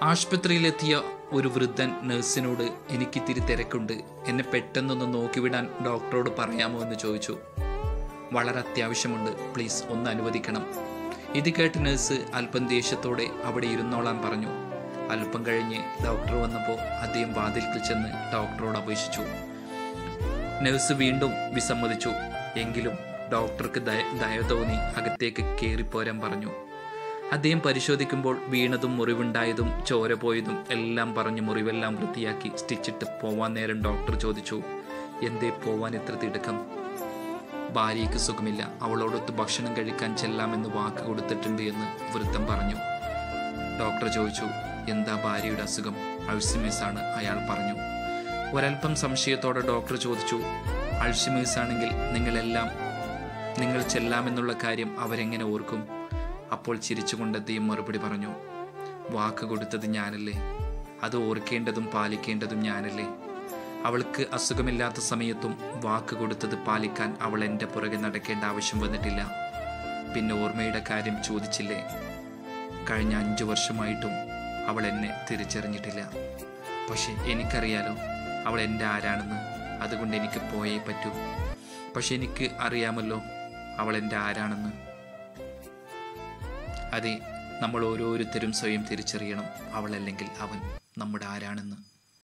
ആശുപത്രിയിലെത്തിയ ഒരു വൃദ്ധൻ നഴ്സിനോട് എനിക്കിത്തിരി തിരക്കുണ്ട് എന്നെ പെട്ടെന്നൊന്ന് നോക്കിവിടാൻ ഡോക്ടറോട് പറയാമോ എന്ന് ചോദിച്ചു വളരെ അത്യാവശ്യമുണ്ട് പ്ലീസ് ഒന്ന് അനുവദിക്കണം ഇത് കേട്ട് നഴ്സ് അല്പം ദേഷ്യത്തോടെ അവിടെ ഇരുന്നോളാൻ പറഞ്ഞു അല്പം കഴിഞ്ഞ് ഡോക്ടർ വന്നപ്പോൾ അദ്ദേഹം വാതിൽക്കൽ ചെന്ന് ഡോക്ടറോട് അപേക്ഷിച്ചു നഴ്സ് വീണ്ടും വിസമ്മതിച്ചു എങ്കിലും ഡോക്ടർക്ക് ദയ ദയ തോന്നി അകത്തേക്ക് കയറിപ്പോരാൻ പറഞ്ഞു അദ്ദേഹം പരിശോധിക്കുമ്പോൾ വീണതും മുറിവുണ്ടായതും ചോര പോയതും എല്ലാം പറഞ്ഞ് മുറിവെല്ലാം വൃത്തിയാക്കി സ്റ്റിച്ചിട്ട് പോവാൻ നേരം ഡോക്ടർ ചോദിച്ചു എന്തേ പോവാൻ ഇത്ര തിടുക്കം ഭാര്യയ്ക്ക് സുഖമില്ല അവളോടൊത്ത് ഭക്ഷണം കഴിക്കാൻ ചെല്ലാമെന്ന് വാക്ക് കൊടുത്തിട്ടുണ്ട് എന്ന് വൃദ്ധം പറഞ്ഞു ഡോക്ടർ ചോദിച്ചു എന്താ ഭാര്യയുടെ അസുഖം അൾസിമേഴ്സ് ആണ് അയാൾ പറഞ്ഞു ഒരൽപ്പം സംശയത്തോടെ ഡോക്ടർ ചോദിച്ചു അൾഷിമേഴ്സ് ആണെങ്കിൽ നിങ്ങളെല്ലാം നിങ്ങൾ ചെല്ലാമെന്നുള്ള കാര്യം അവരെങ്ങനെ ഓർക്കും അപ്പോൾ ചിരിച്ചുകൊണ്ട് അദ്ദേഹം മറുപടി പറഞ്ഞു വാക്ക് കൊടുത്തത് ഞാനല്ലേ അത് ഓർക്കേണ്ടതും പാലിക്കേണ്ടതും ഞാനല്ലേ അവൾക്ക് അസുഖമില്ലാത്ത സമയത്തും വാക്ക് കൊടുത്തത് പാലിക്കാൻ അവൾ എൻ്റെ പുറകെ നടക്കേണ്ട ആവശ്യം വന്നിട്ടില്ല പിന്നെ ഓർമ്മയുടെ കാര്യം ചോദിച്ചില്ലേ കഴിഞ്ഞ അഞ്ചു വർഷമായിട്ടും അവൾ എന്നെ തിരിച്ചറിഞ്ഞിട്ടില്ല പക്ഷെ എനിക്കറിയാലോ അവൾ എൻ്റെ ആരാണെന്ന് അതുകൊണ്ട് എനിക്ക് പോയേ പറ്റൂ പക്ഷെ എനിക്ക് അറിയാമല്ലോ അവൾ എൻ്റെ ആരാണെന്ന് അതെ നമ്മൾ ഓരോരുത്തരും സ്വയം തിരിച്ചറിയണം അവളല്ലെങ്കിൽ അവൻ നമ്മുടെ ആരാണെന്ന്